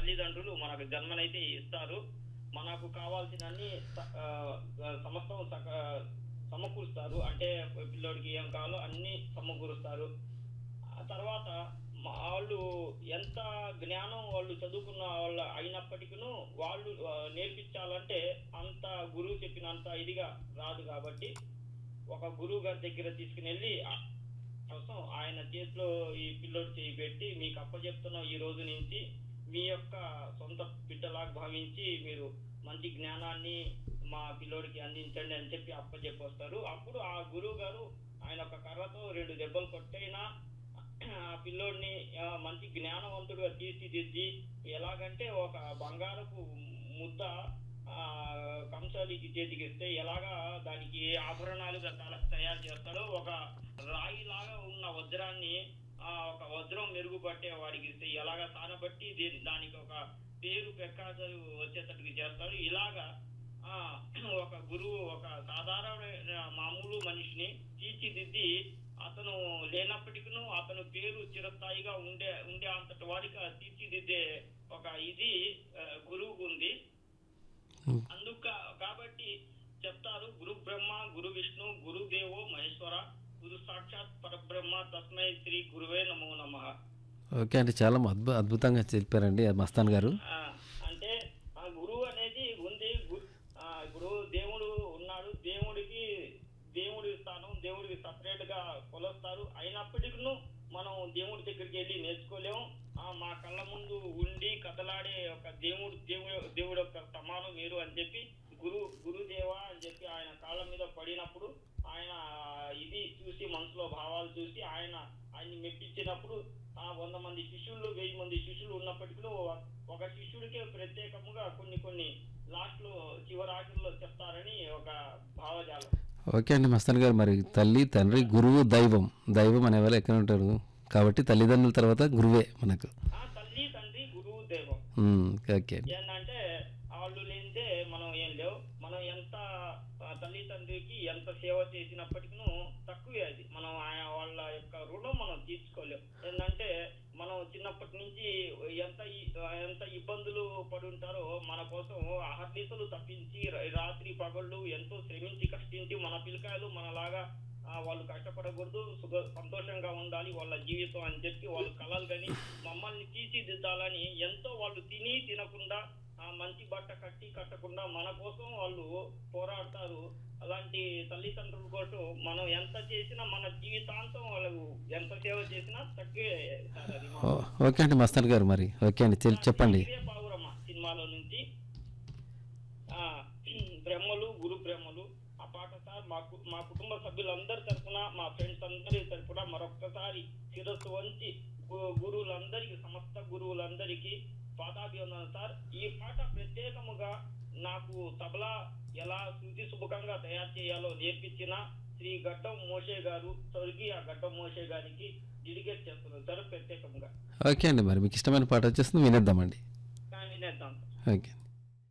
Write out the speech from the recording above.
తల్లిదండ్రులు మనకు జన్మనైతే ఇస్తారు మనకు కావాల్సిన అన్ని స- ఆ, సమస్తం సక- సమకూరుస్తారు అంటే పిల్లోడికి ఏం కావాలో అన్ని సమకూరుస్తారు ఆ తర్వాత మా వాళ్ళు ఎంత జ్ఞానం వాళ్ళు చదువుకున్న వాళ్ళ అయినప్పటికీ వాళ్ళు ఆ, నేర్పించాలంటే అంత గురువు చెప్పినంత ఇదిగా రాదు కాబట్టి ఒక గురువు గారి దగ్గర తీసుకుని వెళ్ళి ఆ- కోసం ఆయన చేతిలో ఈ పిల్లోడు చేయి పెట్టి మీకు అప్పచెప్తున్నాం ఈ రోజు నుంచి మీ యొక్క సొంత బిడ్డలాగా భావించి మీరు మంచి జ్ఞానాన్ని మా పిల్లోడికి అందించండి అని చెప్పి అప్పచెప్పి వస్తారు అప్పుడు ఆ గురువు గారు ఆయన ఒక కర్రతో రెండు దెబ్బలు కొట్టైనా ఆ పిల్లోడిని ఆ, మంచి జ్ఞానవంతుడుగా తీర్చిదిద్ది ఎలాగంటే ఒక బంగారపు ముద్ద ఆ కంసాలికి చేతికి ఇస్తే ఎలాగా దానికి ఆభరణాలుగా తల- తయారు చేస్తాడో ఒక రాయి లాగా ఉన్న వజ్రాన్ని ఆ ఒక వజ్రం మెరుగుపట్టే వాడికి ఇస్తే ఎలాగా సానబట్టి దీ- దానికి ఒక పేరు ప్రకాశాలు వచ్చేటట్టుగా చేస్తాడు ఇలాగా ఆ ఒక గురువు ఒక సాధారణ మామూలు మనిషిని తీర్చిదిద్ది అతను లేనప్పటికీ అతను పేరు చిరస్థాయిగా ఉండే ఉండే అంతటి వాడిగా తీర్చిదిద్దే ఒక ఇది ఆ, గురువుకు ఉంది ఉమ్. అందుక కాబట్టి చెప్తారు గురు బ్రహ్మ గురు విష్ణు గురు దేవో మహేశ్వర గురు సాక్షాత్ పరబ్రహ్మ తస్మై శ్రీ గురువే నమో నమః ఓకే అండి చాలా అద్భుత అద్భుతంగా చెప్పారండి మస్తాన్ గారు ఆ, అంటే ఆ గురువు అనేది ఉంది గు- ఆ, ఇప్పుడు దేవుడు ఉన్నాడు దేవుడికి దేవుడి స్థానం దేవుడికి సపరేట్ గా కొలుస్తారు అయినప్పటికీ మనం దేవుడి దగ్గరికి వెళ్ళి నేర్చుకోలేము ఆ, మా కళ్ళ ముందు ఉండి కదలాడే ఒక దేవుడు దేవుడు దేవుడు యొక్క సమానం మీరు అని చెప్పి గురు గురుదేవ అని చెప్పి ఆయన కాళ్ళ మీద పడినప్పుడు ఆయన ఇది చూసి మనసులో భావాలు చూసి ఆయన ఆయన్ని మెప్పించినప్పుడు ఆ వంద మంది శిష్యులు వెయ్యి మంది శిష్యులు ఉన్నప్పటికీ ఒక- ఒక శిష్యుడికే ప్రత్యేకముగా కొన్ని కొన్ని లాస్ట్ లో చివరి ఆఖరిలో చెప్తారని ఒక భావజాలం ఓకే అండి మస్తాన్ గారు మరి తల్లి తండ్రి గురువు దైవం దైవం అనేవాళ్ళు ఎక్కడ ఉంటారు కాబట్టి తల్లిదండ్రుల తర్వాత గురువే మనకు ఆ తల్లి తండ్రి గురువు దైవం ఉమ్, ఓకే అండి ఏంటంటే వాళ్ళు లేనిదే మనం ఏం లేవు మనం ఎంత ఆ, తల్లి తండ్రికి ఎంత సేవ చేసినప్పటికీ తక్కువే అది మనం ఆయన వాళ్ళ యొక్క రుణం మనం తీర్చుకోలేం ఏంటంటే మనం చిన్నప్పటి నుంచి ఎంత ఇ- ఎంత ఇబ్బందులు పడి ఉంటారో మన కోసం అహర్నిశలు తప్పించి ర- రాత్రి పగళ్ళు ఎంతో శ్రమించి కష్టించి మన పిల్లకాయలు మనలాగా ఆ, వాళ్ళు కష్టపడకూడదు సుఖ సంతోషంగా ఉండాలి వాళ్ళ జీవితం అని చెప్పి వాళ్ళు కలలు కానీ మమ్మల్ని తీర్చిదిద్దాలని ఎంతో వాళ్ళు తిని తినకుండా ఆ, మంచి బట్ట కట్టి కట్టకుండా మన కోసం వాళ్ళు పోరాడతారు అలాంటి తల్లిదండ్రుల కోసం మనం ఎంత చేసినా మన జీవితాంతం వాళ్ళకు ఎంత సేవ చేసినా తక్కువే సార్ అది ఓ, ఓకే అండి మస్తాన్ గారు మరి ఓకే అండి చెల్- చెప్పండి ఇదే పావురమ్మ సినిమాలో నుంచి ఆ బ్రహ్మలు గురు బ్రహ్మలు ఆ పాట సార్ మా కు- మా కుటుంబ సభ్యులందరి తరపున మా ఫ్రెండ్స్ అందరి తరపున మరొక్కసారి శిరస్సు వంచి గు- గురువులందరికీ సమస్త గురువులందరికీ పాదాభివందనం సార్ ఈ పాట ప్రత్యేకముగా నాకు తబలా ఎలా శృతి సుముఖంగా తయారు చేయాలో నేర్పించిన శ్రీ గడ్డం మోషే గారు స్వర్గీయ గడ్డం మోషే గారికి డెడికేట్ చేస్తున్నాను సార్ ప్రత్యేకంగా ఓకే అండి మరి మీకు ఇష్టమైన పాట వచ్చేస్తుంది వినేద్దామండి కానీ వినేద్దాం ఓకే